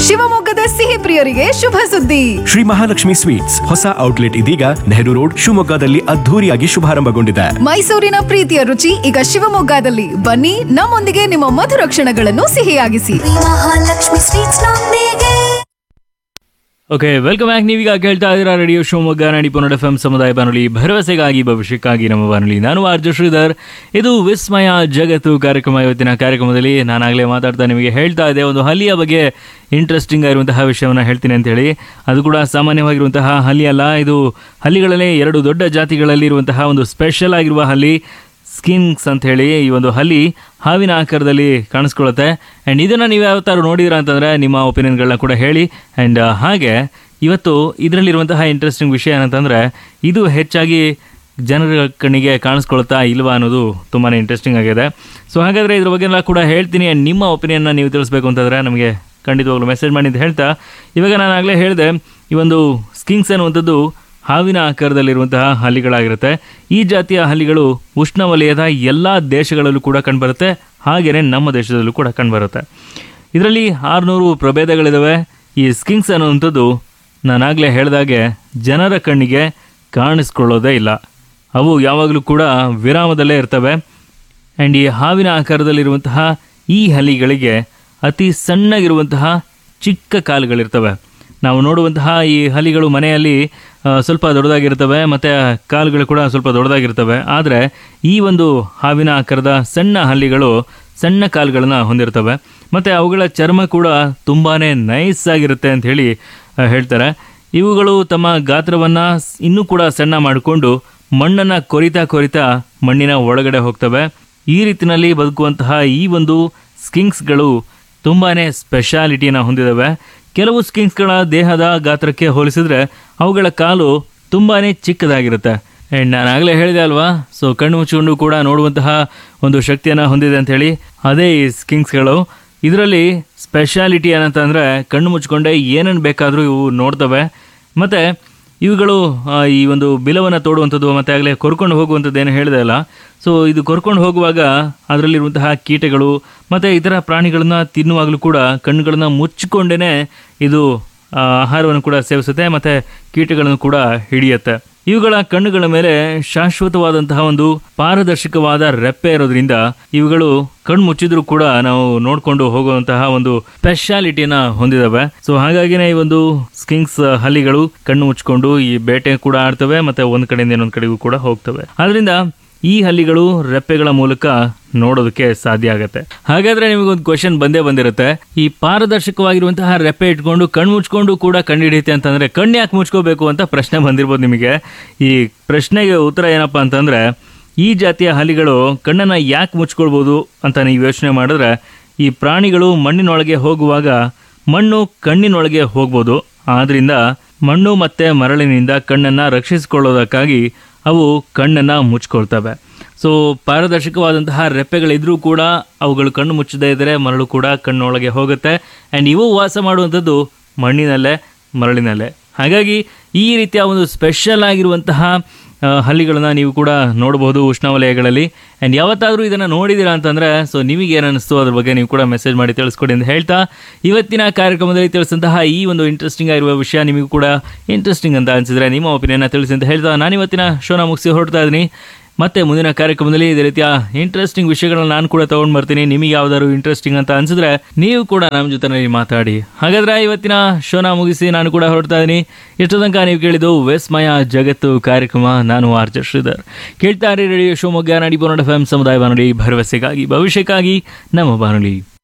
ಶಿವಮೊಗ್ಗದ ಸಿಹಿ ಪ್ರಿಯರಿಗೆ ಶುಭ ಸುದ್ದಿ ಶ್ರೀ ಮಹಾಲಕ್ಷ್ಮಿ ಸ್ವೀಟ್ಸ್ ಹೊಸ ಔಟ್ಲೆಟ್ ಇದೀಗ ನೆಹರು ರೋಡ್ ಶಿವಮೊಗ್ಗದಲ್ಲಿ ಅದ್ಧೂರಿಯಾಗಿ ಶುಭಾರಂಭಗೊಂಡಿದೆ ಮೈಸೂರಿನ ಪ್ರೀತಿಯ ರುಚಿ ಈಗ ಶಿವಮೊಗ್ಗದಲ್ಲಿ ಬನ್ನಿ ನಮ್ಮೊಂದಿಗೆ ನಿಮ್ಮ ಮಧುರ ಕ್ಷಣಗಳನ್ನು ಸಿಹಿಯಾಗಿಸಿ ಮಹಾಲಕ್ಷ್ಮಿ ಸ್ವೀಟ್ಸ್ ನೊಂದಿಗೆ ಓಕೆ ವೆಲ್ಕಮ್ ಬ್ಯಾಕ್ ನೀವೀಗ ಕೇಳ್ತಾ ಇದ್ದೀರಾ ರೇಡಿಯೋ ಶಿವಮೊಗ್ಗ ನಾಡಿ ಪುನಡ ಎಫ್ ಸಮುದಾಯ ಬಾನುಲಿ ಭರವಸೆಗಾಗಿ ಭವಿಷ್ಯಕ್ಕಾಗಿ ನಮ್ಮ ಬಾನುಲಿ ನಾನು ಆರ್ಜು ಶ್ರೀಧರ್ ಇದು ವಿಸ್ಮಯ ಜಗತ್ತು ಕಾರ್ಯಕ್ರಮ ಇವತ್ತಿನ ಕಾರ್ಯಕ್ರಮದಲ್ಲಿ ನಾನಾಗಲೇ ಮಾತಾಡ್ತಾ ನಿಮಗೆ ಹೇಳ್ತಾ ಇದ್ದೆ ಒಂದು ಹಲ್ಲಿಯ ಬಗ್ಗೆ ಇಂಟ್ರೆಸ್ಟಿಂಗ್ ಆಗಿರುವಂತಹ ವಿಷಯವನ್ನು ಹೇಳ್ತೀನಿ ಅಂತ ಹೇಳಿ ಅದು ಕೂಡ ಸಾಮಾನ್ಯವಾಗಿರುವಂತಹ ಹಲ್ಲಿ ಅಲ್ಲ ಇದು ಹಲ್ಲಿಗಳಲ್ಲೇ ಎರಡು ದೊಡ್ಡ ಜಾತಿಗಳಲ್ಲಿ ಇರುವಂತಹ ಒಂದು ಸ್ಪೆಷಲ್ ಆಗಿರುವ ಹಲ್ಲಿ ಸ್ಕಿನ್ಸ್ ಅಂತ ಹೇಳಿ ಈ ಒಂದು ಹಲ್ಲಿ ಹಾವಿನ ಆಕಾರದಲ್ಲಿ ಕಾಣಿಸ್ಕೊಳ್ಳುತ್ತೆ ಆ್ಯಂಡ್ ಇದನ್ನು ನೀವು ಯಾವತ್ತಾರು ನೋಡಿದಿರಾ ಅಂತಂದರೆ ನಿಮ್ಮ ಒಪಿನಿಯನ್ಗಳನ್ನ ಕೂಡ ಹೇಳಿ ಆ್ಯಂಡ್ ಹಾಗೆ ಇವತ್ತು ಇದರಲ್ಲಿರುವಂತಹ ಇಂಟ್ರೆಸ್ಟಿಂಗ್ ವಿಷಯ ಏನಂತಂದರೆ ಇದು ಹೆಚ್ಚಾಗಿ ಜನರ ಕಣ್ಣಿಗೆ ಕಾಣಿಸ್ಕೊಳ್ತಾ ಇಲ್ವಾ ಅನ್ನೋದು ತುಂಬಾ ಇಂಟ್ರೆಸ್ಟಿಂಗ್ ಆಗಿದೆ ಸೊ ಹಾಗಾದರೆ ಇದ್ರ ಬಗ್ಗೆ ಎಲ್ಲ ಕೂಡ ಹೇಳ್ತೀನಿ ಆ್ಯಂಡ್ ನಿಮ್ಮ ಒಪಿನಿಯನ್ನ ನೀವು ತಿಳಿಸ್ಬೇಕು ಅಂತಂದರೆ ನಮಗೆ ಖಂಡಿತವಾಗ್ಲೂ ಮೆಸೇಜ್ ಮಾಡಿ ಅಂತ ಹೇಳ್ತಾ ಇವಾಗ ನಾನು ಆಗಲೇ ಹೇಳಿದೆ ಈ ಒಂದು ಸ್ಕಿಂಗ್ಸ್ ಅನ್ನುವಂಥದ್ದು ಹಾವಿನ ಆಕಾರದಲ್ಲಿರುವಂತಹ ಹಲ್ಲಿಗಳಾಗಿರುತ್ತೆ ಈ ಜಾತಿಯ ಹಲ್ಲಿಗಳು ಉಷ್ಣವಲಯದ ಎಲ್ಲ ದೇಶಗಳಲ್ಲೂ ಕೂಡ ಕಂಡುಬರುತ್ತೆ ಹಾಗೆಯೇ ನಮ್ಮ ದೇಶದಲ್ಲೂ ಕೂಡ ಕಂಡುಬರುತ್ತೆ ಇದರಲ್ಲಿ ಆರುನೂರು ಪ್ರಭೇದಗಳಿದ್ದಾವೆ ಈ ಸ್ಕಿಂಗ್ಸ್ ಅನ್ನುವಂಥದ್ದು ನಾನಾಗಲೇ ಹೇಳಿದಾಗೆ ಜನರ ಕಣ್ಣಿಗೆ ಕಾಣಿಸ್ಕೊಳ್ಳೋದೇ ಇಲ್ಲ ಅವು ಯಾವಾಗಲೂ ಕೂಡ ವಿರಾಮದಲ್ಲೇ ಇರ್ತವೆ ಆ್ಯಂಡ್ ಈ ಹಾವಿನ ಆಕಾರದಲ್ಲಿರುವಂತಹ ಈ ಹಲ್ಲಿಗಳಿಗೆ ಅತಿ ಸಣ್ಣಗಿರುವಂತಹ ಚಿಕ್ಕ ಕಾಲುಗಳಿರ್ತವೆ ನಾವು ನೋಡುವಂತಹ ಈ ಹಲಿಗಳು ಮನೆಯಲ್ಲಿ ಆ, ಸ್ವಲ್ಪ ದೊಡ್ಡದಾಗಿರ್ತವೆ ಮತ್ತು ಕಾಲುಗಳು ಕೂಡ ಸ್ವಲ್ಪ ದೊಡ್ಡದಾಗಿರ್ತವೆ ಆದರೆ ಈ ಒಂದು ಹಾವಿನ ಆಕಾರದ ಸಣ್ಣ ಹಲ್ಲಿಗಳು ಸಣ್ಣ ಕಾಲುಗಳನ್ನು ಹೊಂದಿರ್ತವೆ ಮತ್ತು ಅವುಗಳ ಚರ್ಮ ಕೂಡ ತುಂಬಾ ನೈಸ್ ಆಗಿರುತ್ತೆ ಅಂತ ಹೇಳಿ ಆ, ಹೇಳ್ತಾರೆ ಇವುಗಳು ತಮ್ಮ ಗಾತ್ರವನ್ನು ಇನ್ನೂ ಕೂಡ ಸಣ್ಣ ಮಾಡಿಕೊಂಡು ಮಣ್ಣನ್ನು ಕೊರಿತಾ ಕೊರಿತಾ ಮಣ್ಣಿನ ಒಳಗಡೆ ಹೋಗ್ತವೆ ಈ ರೀತಿಯಲ್ಲಿ ಬದುಕುವಂತಹ ಈ ಒಂದು ಸ್ಕಿಂಕ್ಸ್ಗಳು ತುಂಬಾ ಸ್ಪೆಷಾಲಿಟಿಯನ್ನು ಹೊಂದಿದ್ದಾವೆ ಕೆಲವು ಸ್ಕಿಂಕ್ಸ್ಗಳ ದೇಹದ ಗಾತ್ರಕ್ಕೆ ಹೋಲಿಸಿದ್ರೆ ಅವುಗಳ ಕಾಲು ತುಂಬಾ ಚಿಕ್ಕದಾಗಿರುತ್ತೆ ಆ್ಯಂಡ್ ನಾನು ಆಗಲೇ ಹೇಳಿದೆ ಅಲ್ವಾ ಸೊ ಕಣ್ಣು ಮುಚ್ಚಿಕೊಂಡು ಕೂಡ ನೋಡುವಂತಹ ಒಂದು ಶಕ್ತಿಯನ್ನು ಹೊಂದಿದೆ ಅಂತ ಹೇಳಿ ಅದೇ ಈ ಸ್ಕಿಂಕ್ಸ್ಗಳು ಇದರಲ್ಲಿ ಸ್ಪೆಷಾಲಿಟಿ ಏನಂತಂದರೆ ಕಣ್ಣು ಮುಚ್ಕೊಂಡೆ ಏನೇನು ಬೇಕಾದರೂ ಇವು ನೋಡ್ತವೆ ಮತ್ತು ಇವುಗಳು ಆ, ಈ ಒಂದು ಬಿಲವನ್ನು ತೋಡುವಂಥದ್ದು ಮತ್ತು ಆಗಲೇ ಕೊರ್ಕೊಂಡು ಹೋಗುವಂಥದ್ದು ಏನು ಹೇಳಿದೆ ಅಲ್ಲ ಸೊ ಇದು ಕೊರ್ಕೊಂಡು ಹೋಗುವಾಗ ಅದರಲ್ಲಿರುವಂತಹ ಕೀಟಗಳು ಮತ್ತು ಇತರ ಪ್ರಾಣಿಗಳನ್ನ ತಿನ್ನುವಾಗಲೂ ಕೂಡ ಕಣ್ಣುಗಳನ್ನು ಮುಚ್ಚಿಕೊಂಡೇ ಇದು ಆ, ಆಹಾರವನ್ನು ಕೂಡ ಸೇವಿಸುತ್ತೆ ಮತ್ತು ಕೀಟಗಳನ್ನು ಕೂಡ ಹಿಡಿಯುತ್ತೆ ಇವುಗಳ ಕಣ್ಣುಗಳ ಮೇಲೆ ಶಾಶ್ವತವಾದಂತಹ ಒಂದು ಪಾರದರ್ಶಕವಾದ ರೆಪ್ಪೆ ಇರೋದ್ರಿಂದ ಇವುಗಳು ಕಣ್ಣು ಮುಚ್ಚಿದ್ರು ಕೂಡ ನಾವು ನೋಡ್ಕೊಂಡು ಹೋಗುವಂತಹ ಒಂದು ಸ್ಪೆಷಾಲಿಟಿಯನ್ನ ಹೊಂದಿದಾವೆ ಸೊ ಹಾಗಾಗಿನೇ ಈ ಒಂದು ಸ್ಕಿಂಗ್ಸ್ ಹಲ್ಲಿಗಳು ಕಣ್ಣು ಮುಚ್ಕೊಂಡು ಈ ಬೇಟೆ ಕೂಡ ಆಡ್ತವೆ ಮತ್ತೆ ಒಂದ್ ಕಡೆಯಿಂದ ಇನ್ನೊಂದ್ ಕಡೆಗೂ ಕೂಡ ಹೋಗ್ತವೆ ಆದ್ರಿಂದ ಈ ಹಲ್ಲಿಗಳು ರೆಪ್ಪೆಗಳ ಮೂಲಕ ನೋಡೋದಕ್ಕೆ ಸಾಧ್ಯ ಆಗುತ್ತೆ ಹಾಗಾದ್ರೆ ನಿಮಗೊಂದು ಕ್ವಶನ್ ಬಂದೇ ಬಂದಿರುತ್ತೆ ಈ ಪಾರದರ್ಶಕವಾಗಿರುವಂತಹ ರೆಪ್ಪೆ ಇಟ್ಕೊಂಡು ಕಣ್ಣು ಮುಚ್ಕೊಂಡು ಕೂಡ ಕಣ್ಣು ಹಿಡಿಯುತ್ತೆ ಅಂತಂದ್ರೆ ಕಣ್ಣು ಯಾಕೆ ಮುಚ್ಕೋಬೇಕು ಅಂತ ಪ್ರಶ್ನೆ ಬಂದಿರ್ಬೋದು ನಿಮಗೆ ಈ ಪ್ರಶ್ನೆಗೆ ಉತ್ತರ ಏನಪ್ಪಾ ಅಂತಂದ್ರೆ ಈ ಜಾತಿಯ ಹಲ್ಲಿಗಳು ಕಣ್ಣನ್ನ ಯಾಕೆ ಮುಚ್ಕೊಳ್ಬೋದು ಅಂತ ನೀವು ಯೋಚನೆ ಮಾಡಿದ್ರೆ ಈ ಪ್ರಾಣಿಗಳು ಮಣ್ಣಿನೊಳಗೆ ಹೋಗುವಾಗ ಮಣ್ಣು ಕಣ್ಣಿನೊಳಗೆ ಹೋಗ್ಬೋದು ಆದ್ರಿಂದ ಮಣ್ಣು ಮತ್ತೆ ಮರಳಿನಿಂದ ಕಣ್ಣನ್ನ ರಕ್ಷಿಸಿಕೊಳ್ಳೋದಕ್ಕಾಗಿ ಅವು ಕಣ್ಣನ್ನ ಮುಚ್ಕೊಳ್ತವೆ ಸೊ ಪಾರದರ್ಶಕವಾದಂತಹ ರೆಪ್ಪೆಗಳಿದ್ರೂ ಕೂಡ ಅವುಗಳು ಕಣ್ಣು ಮುಚ್ಚದೇ ಇದ್ದರೆ ಮರಳು ಕೂಡ ಕಣ್ಣೊಳಗೆ ಹೋಗುತ್ತೆ ಆ್ಯಂಡ್ ಇವು ವಾಸ ಮಾಡುವಂಥದ್ದು ಮಣ್ಣಿನಲ್ಲೇ ಮರಳಿನಲ್ಲೇ ಹಾಗಾಗಿ ಈ ರೀತಿಯ ಒಂದು ಸ್ಪೆಷಲ್ ಆಗಿರುವಂತಹ ಆ, ಹಲ್ಲಿಗಳನ್ನ ನೀವು ಕೂಡ ನೋಡಬಹುದು ಉಷ್ಣವಲಯಗಳಲ್ಲಿ ಆ್ಯಂಡ್ ಯಾವತ್ತಾದರೂ ಇದನ್ನು ನೋಡಿದ್ದೀರಾ ಅಂತಂದರೆ ಸೊ ನಿಮಗೆ ಏನು ಅನಿಸ್ತು ಅದ್ರ ಬಗ್ಗೆ ನೀವು ಕೂಡ ಮೆಸೇಜ್ ಮಾಡಿ ತಿಳಿಸ್ಕೊಡಿ ಅಂತ ಹೇಳ್ತಾ ಇವತ್ತಿನ ಕಾರ್ಯಕ್ರಮದಲ್ಲಿ ತಿಳಿಸಿದಂತಹ ಈ ಒಂದು ಇಂಟ್ರೆಸ್ಟಿಂಗ್ ಆಗಿರುವ ವಿಷಯ ನಿಮಗೂ ಕೂಡ ಇಂಟ್ರೆಸ್ಟಿಂಗ್ ಅಂತ ಅನಿಸಿದ್ರೆ ನಿಮ್ಮ ಒಪಿನಿಯನ್ನ ತಿಳಿಸಿ ಅಂತ ಹೇಳ್ತಾ ನಾನು ಇವತ್ತಿನ ಶೋನ ಮುಗಿಸಿ ಹೊರಡ್ತಾ ಇದ್ದೀನಿ ಮತ್ತೆ ಮುಂದಿನ ಕಾರ್ಯಕ್ರಮದಲ್ಲಿ ಇದೇ ರೀತಿಯ ಇಂಟ್ರೆಸ್ಟಿಂಗ್ ವಿಷಯಗಳನ್ನ ನಾನು ಕೂಡ ತಗೊಂಡು ಬರ್ತೀನಿ ನಿಮಗೆ ಯಾವ್ದಾದ್ರು ಇಂಟ್ರೆಸ್ಟಿಂಗ್ ಅಂತ ಅನ್ಸಿದ್ರೆ ನೀವು ಕೂಡ ನಮ್ಮ ಜೊತೆನಲ್ಲಿ ಮಾತಾಡಿ ಹಾಗಾದ್ರೆ ಇವತ್ತಿನ ಶೋನ ಮುಗಿಸಿ ನಾನು ಕೂಡ ಹೊರಡ್ತಾ ಇದ್ದೀನಿ ಎಷ್ಟು ತನಕ ನೀವು ಕೇಳಿದ್ದು ವೆಸ್ಮಯ ಜಗತ್ತು ಕಾರ್ಯಕ್ರಮ ನಾನು ಆರ್ಜ ಶ್ರೀಧರ್ ಕೇಳ್ತಾ ಇರಿ ರೇಡಿಯೋ ಶಿವಮೊಗ್ಗ ನಾಡಿ ಬೋನಡ್ ಎಫ್ ಎಂ ಸಮುದಾಯ ಬಾನುಲಿ ಭರವಸೆಗಾಗಿ ಭವಿಷ್ಯಕ್ಕಾಗಿ ನಮ್ಮ ಬಾನುಲಿ